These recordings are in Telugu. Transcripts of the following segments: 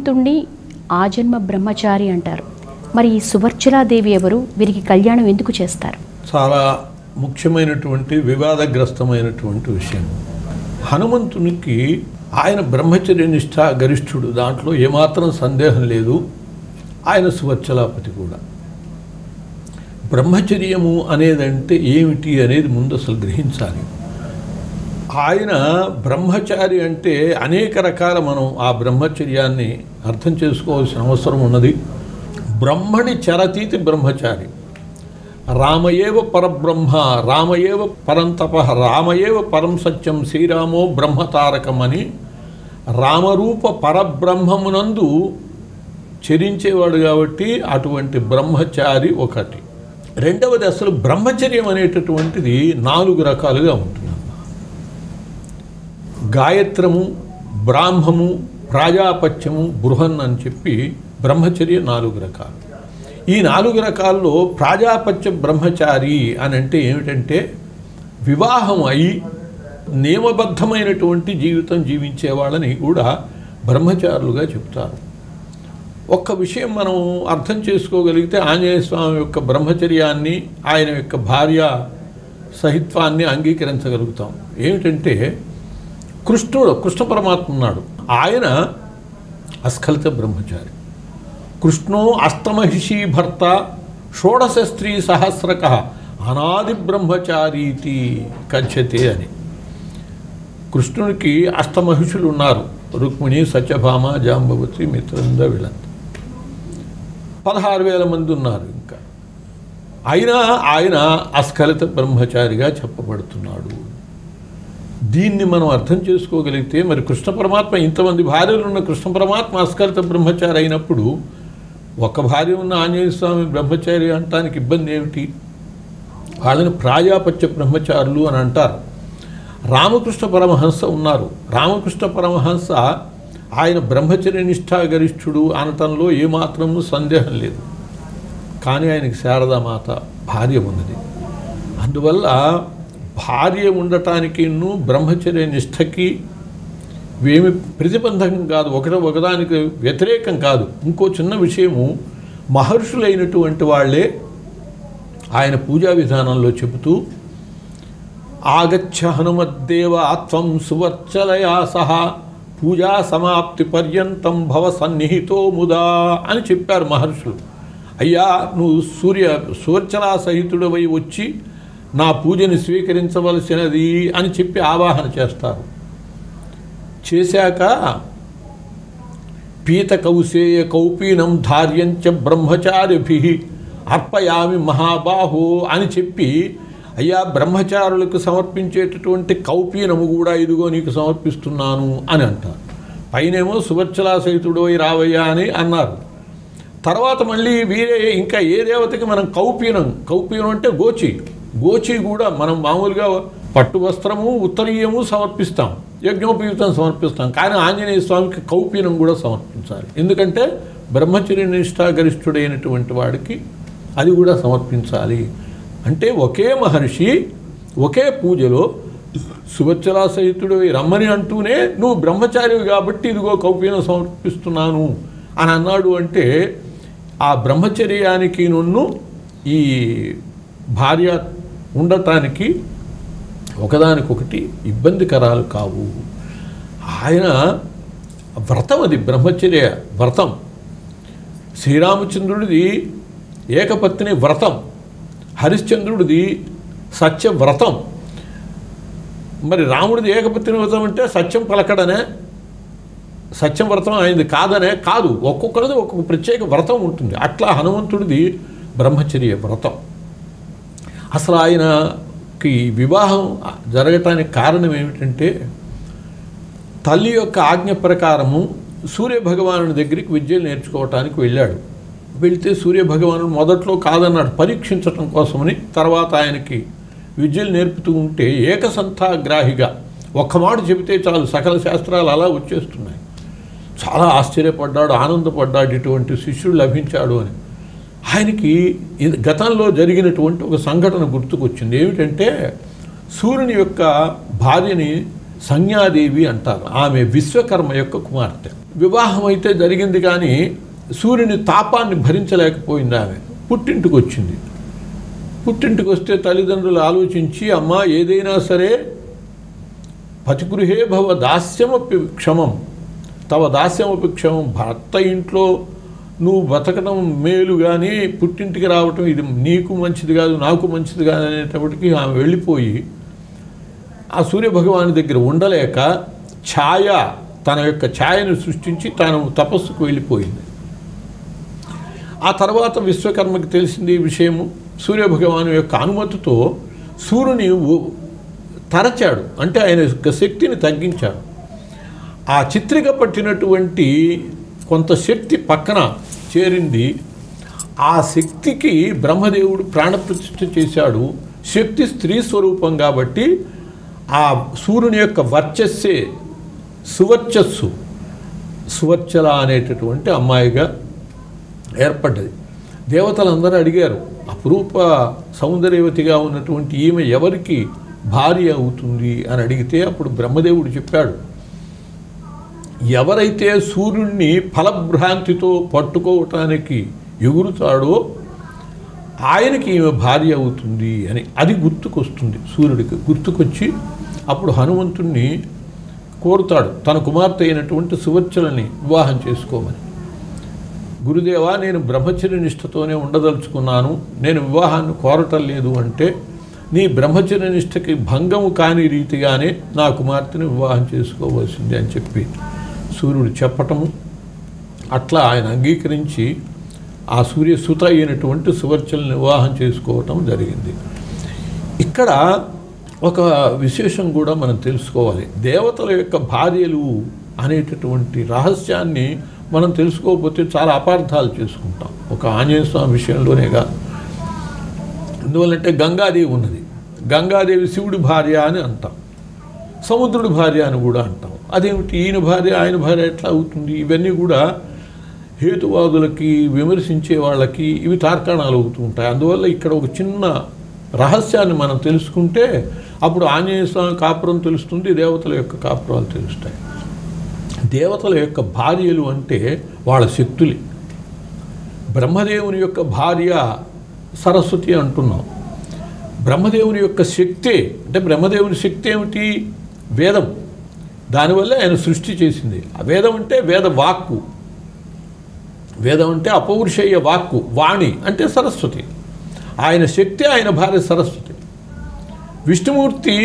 హనుమంతుణ్ణి ఆజన్మ బ్రహ్మచారి అంటారు మరి ఈ సువర్చలాదేవి ఎవరు వీరికి కళ్యాణం ఎందుకు చేస్తారు చాలా ముఖ్యమైనటువంటి వివాదగ్రస్తమైనటువంటి విషయం హనుమంతునికి ఆయన బ్రహ్మచర్య నిష్ఠ గరిష్ఠుడు దాంట్లో ఏమాత్రం సందేహం లేదు ఆయన సువర్చలాపతి కూడా బ్రహ్మచర్యము అనేదంటే ఏమిటి అనేది ముందు అసలు గ్రహించాలి ఆయన బ్రహ్మచారి అంటే అనేక రకాల మనం ఆ బ్రహ్మచర్యాన్ని అర్థం చేసుకోవాల్సిన అవసరం ఉన్నది బ్రహ్మణి చరతీతి బ్రహ్మచారి రామయేవ పరబ్రహ్మ రామయేవ పరంతప రామయేవ పరం సత్యం శ్రీరామో బ్రహ్మతారకం అని రామరూప పరబ్రహ్మమునందు చరించేవాడు కాబట్టి అటువంటి బ్రహ్మచారి ఒకటి రెండవది అసలు బ్రహ్మచర్యం అనేటటువంటిది నాలుగు రకాలుగా ఉంటుంది గాయత్రము బ్రాహ్మము ప్రాజాపత్యము బృహన్ అని చెప్పి బ్రహ్మచర్య నాలుగు రకాలు ఈ నాలుగు రకాల్లో ప్రాజాపత్య బ్రహ్మచారి అని అంటే ఏమిటంటే వివాహం అయి నియమబద్ధమైనటువంటి జీవితం జీవించే వాళ్ళని కూడా బ్రహ్మచారులుగా చెప్తారు ఒక్క విషయం మనం అర్థం చేసుకోగలిగితే ఆంజనేయ స్వామి యొక్క బ్రహ్మచర్యాన్ని ఆయన యొక్క భార్య సహిత్వాన్ని అంగీకరించగలుగుతాం ఏమిటంటే కృష్ణుడు కృష్ణ పరమాత్మ ఉన్నాడు ఆయన అస్ఖలిత బ్రహ్మచారి కృష్ణో అష్టమహిషి భర్త షోడశ స్త్రీ సహస్రక అనాది బ్రహ్మచారీతి కథ్యతే అని కృష్ణునికి అష్టమహిషులు ఉన్నారు రుక్మిణి సత్యభామ జాంబవతి మిత్రంద వీళ్ళంతా పదహారు వేల మంది ఉన్నారు ఇంకా అయినా ఆయన అస్ఖలిత బ్రహ్మచారిగా చెప్పబడుతున్నాడు దీన్ని మనం అర్థం చేసుకోగలిగితే మరి కృష్ణ పరమాత్మ ఇంతమంది భార్యలు ఉన్న కృష్ణ పరమాత్మ అస్కలిత బ్రహ్మచారి అయినప్పుడు ఒక భార్య ఉన్న ఆంజనేయ స్వామి బ్రహ్మచారి అంటానికి ఇబ్బంది ఏమిటి వాళ్ళని ప్రాజాపత్య బ్రహ్మచారులు అని అంటారు రామకృష్ణ పరమహంస ఉన్నారు రామకృష్ణ పరమహంస ఆయన బ్రహ్మచర్య నిష్ఠా గరిష్ఠుడు అనటంలో ఏమాత్రము సందేహం లేదు కానీ ఆయనకి శారదామాత భార్య ఉన్నది అందువల్ల భార్య ఉండటానికి బ్రహ్మచర్య నిష్ఠకి ఏమి ప్రతిబంధకం కాదు ఒకటి ఒకదానికి వ్యతిరేకం కాదు ఇంకో చిన్న విషయము మహర్షులైనటువంటి వాళ్ళే ఆయన పూజా విధానంలో చెబుతూ ఆగచ్చ హనుమద్దేవ త్వం సువర్చలయా సహా పూజా సమాప్తి పర్యంతం భవ సన్నిహితో ముదా అని చెప్పారు మహర్షులు అయ్యా నువ్వు సూర్య సువర్చలా సహితుడవై వచ్చి నా పూజని స్వీకరించవలసినది అని చెప్పి ఆవాహన చేస్తారు చేశాక పీత కౌసేయ కౌపీనం ధార్యంచ బ్రహ్మచారిభి అర్పయామి మహాబాహో అని చెప్పి అయ్యా బ్రహ్మచారులకు సమర్పించేటటువంటి కౌపీనము కూడా ఇదిగో నీకు సమర్పిస్తున్నాను అని అంటారు పైనేమో సువర్చలా సహితుడోయి రావయ్యా అని అన్నారు తర్వాత మళ్ళీ వీరే ఇంకా ఏ దేవతకి మనం కౌపీనం కౌపీనం అంటే గోచి గోచి కూడా మనం మామూలుగా పట్టు వస్త్రము ఉత్తరీయము సమర్పిస్తాం యజ్ఞోపయుతం సమర్పిస్తాం కానీ ఆంజనేయ స్వామికి కౌపీనం కూడా సమర్పించాలి ఎందుకంటే బ్రహ్మచర్య నిష్ఠాగరిష్ఠుడైనటువంటి వాడికి అది కూడా సమర్పించాలి అంటే ఒకే మహర్షి ఒకే పూజలో సువచ్చలా సహితుడు రమ్మని అంటూనే నువ్వు బ్రహ్మచారివి కాబట్టి ఇదిగో కౌపీనం సమర్పిస్తున్నాను అని అన్నాడు అంటే ఆ బ్రహ్మచర్యానికి నున్ను ఈ భార్య ఉండటానికి ఒకదానికొకటి ఇబ్బందికరాలు కావు ఆయన వ్రతం అది బ్రహ్మచర్య వ్రతం శ్రీరామచంద్రుడిది ఏకపత్ని వ్రతం హరిశ్చంద్రుడిది సత్య వ్రతం మరి రాముడిది ఏకపత్ని వ్రతం అంటే సత్యం పలకడనే సత్యం వ్రతం ఆయనది కాదనే కాదు ఒక్కొక్కరిది ఒక్కొక్క ప్రత్యేక వ్రతం ఉంటుంది అట్లా హనుమంతుడిది బ్రహ్మచర్య వ్రతం అసలు ఆయనకి వివాహం జరగటానికి కారణం ఏమిటంటే తల్లి యొక్క ఆజ్ఞ ప్రకారము సూర్య భగవానుడి దగ్గరికి విద్యలు నేర్చుకోవటానికి వెళ్ళాడు వెళ్తే సూర్య భగవానుడు మొదట్లో కాదన్నాడు పరీక్షించటం కోసమని తర్వాత ఆయనకి విద్యలు నేర్పుతూ ఉంటే ఏకసంతాగ్రాహిగా ఒక్క మాట చెబితే చాలు సకల శాస్త్రాలు అలా వచ్చేస్తున్నాయి చాలా ఆశ్చర్యపడ్డాడు ఆనందపడ్డాడు ఇటువంటి శిష్యుడు లభించాడు అని ఆయనకి ఇది గతంలో జరిగినటువంటి ఒక సంఘటన గుర్తుకొచ్చింది ఏమిటంటే సూర్యుని యొక్క భార్యని సంజ్ఞాదేవి అంటారు ఆమె విశ్వకర్మ యొక్క కుమార్తె వివాహం అయితే జరిగింది కానీ సూర్యుని తాపాన్ని భరించలేకపోయింది ఆమె పుట్టింటికి వచ్చింది పుట్టింటికి వస్తే తల్లిదండ్రులు ఆలోచించి అమ్మ ఏదైనా సరే పతిగృహే భవ దాస్యమపి క్షమం తవ దాస్యమపి క్షమం భర్త ఇంట్లో నువ్వు బతకడం మేలు కానీ పుట్టింటికి రావటం ఇది నీకు మంచిది కాదు నాకు మంచిది కాదు అనేటప్పటికీ ఆమె వెళ్ళిపోయి ఆ సూర్యభగవాని దగ్గర ఉండలేక ఛాయ తన యొక్క ఛాయను సృష్టించి తాను తపస్సుకు వెళ్ళిపోయింది ఆ తర్వాత విశ్వకర్మకి తెలిసింది ఈ విషయము సూర్యభగవాను యొక్క అనుమతితో సూర్యుని ఉ- తరచాడు అంటే ఆయన యొక్క శక్తిని తగ్గించాడు ఆ చిత్రిక పట్టినటువంటి కొంత శక్తి పక్కన చేరింది ఆ శక్తికి బ్రహ్మదేవుడు ప్రాణప్రతిష్ఠ చేశాడు శక్తి స్త్రీ స్వరూపం కాబట్టి ఆ సూర్యుని యొక్క వర్చస్సే సువర్చస్సు సువర్చల అనేటటువంటి అమ్మాయిగా ఏర్పడ్డది దేవతలందరూ అడిగారు అపురూప సౌందర్యవతిగా ఉన్నటువంటి ఈమె ఎవరికి భార్య అవుతుంది అని అడిగితే అప్పుడు బ్రహ్మదేవుడు చెప్పాడు ఎవరైతే సూర్యుడిని ఫలభ్రాంతితో పట్టుకోవటానికి ఎగురుతాడో ఆయనకి ఈమె భార్య అవుతుంది అని అది గుర్తుకొస్తుంది సూర్యుడికి గుర్తుకొచ్చి అప్పుడు హనుమంతుణ్ణి కోరుతాడు తన కుమార్తె అయినటువంటి సువర్చలని వివాహం చేసుకోమని గురుదేవా నేను బ్రహ్మచర్య నిష్ఠతోనే ఉండదలుచుకున్నాను నేను వివాహాన్ని కోరటం లేదు అంటే నీ బ్రహ్మచర్య నిష్ఠకి భంగము కాని రీతిగానే నా కుమార్తెని వివాహం చేసుకోవాల్సింది అని చెప్పి సూర్యుడు చెప్పటము అట్లా ఆయన అంగీకరించి ఆ సూర్యసుత అయినటువంటి సువర్చలను వివాహం చేసుకోవటం జరిగింది ఇక్కడ ఒక విశేషం కూడా మనం తెలుసుకోవాలి దేవతల యొక్క భార్యలు అనేటటువంటి రహస్యాన్ని మనం తెలుసుకోకపోతే చాలా అపార్థాలు చేసుకుంటాం ఒక ఆంజనేయ స్వామి విషయంలోనే కాదు ఎందువల్లంటే గంగాదేవి ఉన్నది గంగాదేవి శివుడి భార్య అని అంటాం సముద్రుడి భార్య అని కూడా అంటాం అదేమిటి ఈయన భార్య ఆయన భార్య ఎట్లా అవుతుంది ఇవన్నీ కూడా హేతువాదులకి విమర్శించే వాళ్ళకి ఇవి తార్కాణాలు అవుతూ ఉంటాయి అందువల్ల ఇక్కడ ఒక చిన్న రహస్యాన్ని మనం తెలుసుకుంటే అప్పుడు ఆంజనేయ స్వామి కాపురం తెలుస్తుంది దేవతల యొక్క కాపురాలు తెలుస్తాయి దేవతల యొక్క భార్యలు అంటే వాళ్ళ శక్తులే బ్రహ్మదేవుని యొక్క భార్య సరస్వతి అంటున్నాం బ్రహ్మదేవుని యొక్క శక్తే అంటే బ్రహ్మదేవుని శక్తి ఏమిటి వేదం దానివల్ల ఆయన సృష్టి చేసింది ఆ వేదం అంటే వేద వాక్కు వేదం అంటే అపౌరుషేయ వాక్కు వాణి అంటే సరస్వతి ఆయన శక్తి ఆయన భార్య సరస్వతి విష్ణుమూర్తి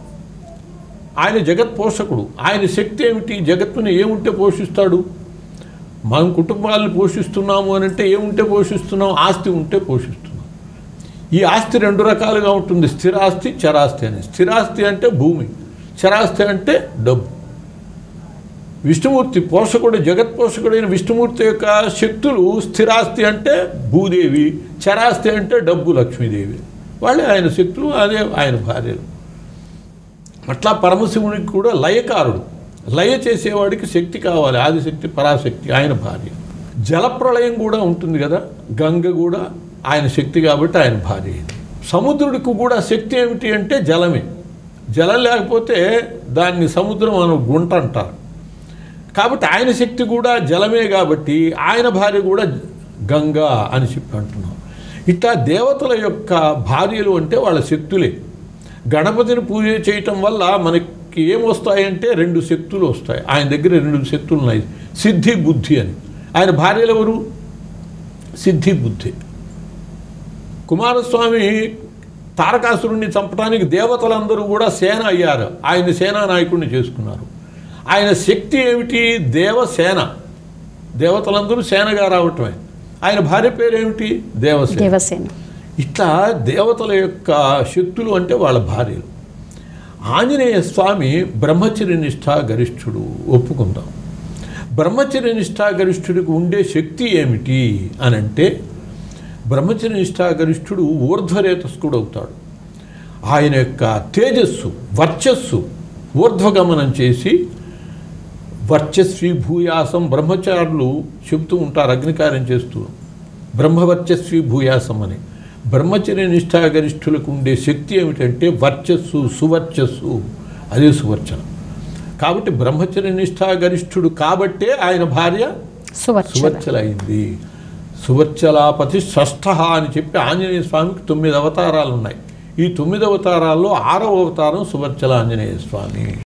ఆయన జగత్ పోషకుడు ఆయన శక్తి ఏమిటి జగత్తుని ఏముంటే పోషిస్తాడు మనం కుటుంబాలను పోషిస్తున్నాము అని అంటే ఏముంటే పోషిస్తున్నాం ఆస్తి ఉంటే పోషిస్తున్నాం ఈ ఆస్తి రెండు రకాలుగా ఉంటుంది స్థిరాస్తి చరాస్తి అని స్థిరాస్తి అంటే భూమి చరాస్తి అంటే డబ్బు విష్ణుమూర్తి పోషకుడు జగత్ పోషకుడైన విష్ణుమూర్తి యొక్క శక్తులు స్థిరాస్తి అంటే భూదేవి చరాస్తి అంటే డబ్బు లక్ష్మీదేవి వాళ్ళే ఆయన శక్తులు అదే ఆయన భార్యలు అట్లా పరమశివునికి కూడా లయకారుడు లయ చేసేవాడికి శక్తి కావాలి ఆదిశక్తి పరాశక్తి ఆయన భార్య జలప్రళయం కూడా ఉంటుంది కదా గంగ కూడా ఆయన శక్తి కాబట్టి ఆయన భార్య ఇది సముద్రుడికి కూడా శక్తి ఏమిటి అంటే జలమే జలం లేకపోతే దాన్ని సముద్రం అని గుంట అంటారు కాబట్టి ఆయన శక్తి కూడా జలమే కాబట్టి ఆయన భార్య కూడా గంగా అని చెప్పి అంటున్నాం ఇట్లా దేవతల యొక్క భార్యలు అంటే వాళ్ళ శక్తులే గణపతిని పూజ చేయటం వల్ల మనకి ఏం వస్తాయంటే రెండు శక్తులు వస్తాయి ఆయన దగ్గర రెండు శక్తులు ఉన్నాయి సిద్ధి బుద్ధి అని ఆయన భార్యలు ఎవరు సిద్ధి బుద్ధి కుమారస్వామి తారకాసురుణ్ణి చంపడానికి దేవతలందరూ కూడా సేన అయ్యారు ఆయన సేనా నాయకుడిని చేసుకున్నారు ఆయన శక్తి ఏమిటి దేవసేన దేవతలందరూ సేనగా రావటమే ఆయన భార్య పేరు ఏమిటి దేవసేన దేవసేన ఇట్లా దేవతల యొక్క శక్తులు అంటే వాళ్ళ భార్యలు ఆంజనేయ స్వామి బ్రహ్మచర్య నిష్ఠా గరిష్ఠుడు ఒప్పుకుందాం బ్రహ్మచర్య నిష్ఠా గరిష్ఠుడికి ఉండే శక్తి ఏమిటి అని అంటే బ్రహ్మచర్య నిష్ఠా గరిష్ఠుడు ఊర్ధ్వరేతస్కుడు అవుతాడు ఆయన యొక్క తేజస్సు వర్చస్సు ఊర్ధ్వగమనం చేసి వర్చస్వి భూయాసం బ్రహ్మచారులు చెబుతూ ఉంటారు అగ్నికార్యం చేస్తూ బ్రహ్మవర్చస్వి భూయాసం అని బ్రహ్మచర్య నిష్ఠాగరిష్ఠులకు ఉండే శక్తి ఏమిటంటే వర్చస్సు సువర్చస్సు అదే సువర్చన కాబట్టి బ్రహ్మచర్య నిష్ఠా గరిష్ఠుడు కాబట్టే ఆయన భార్య సువర్చల సువర్చల అయింది సువర్చలాపతి షష్ఠ అని చెప్పి ఆంజనేయ స్వామికి తొమ్మిది అవతారాలు ఉన్నాయి ఈ తొమ్మిది అవతారాల్లో ఆరవ అవతారం సువర్చల ఆంజనేయ స్వామి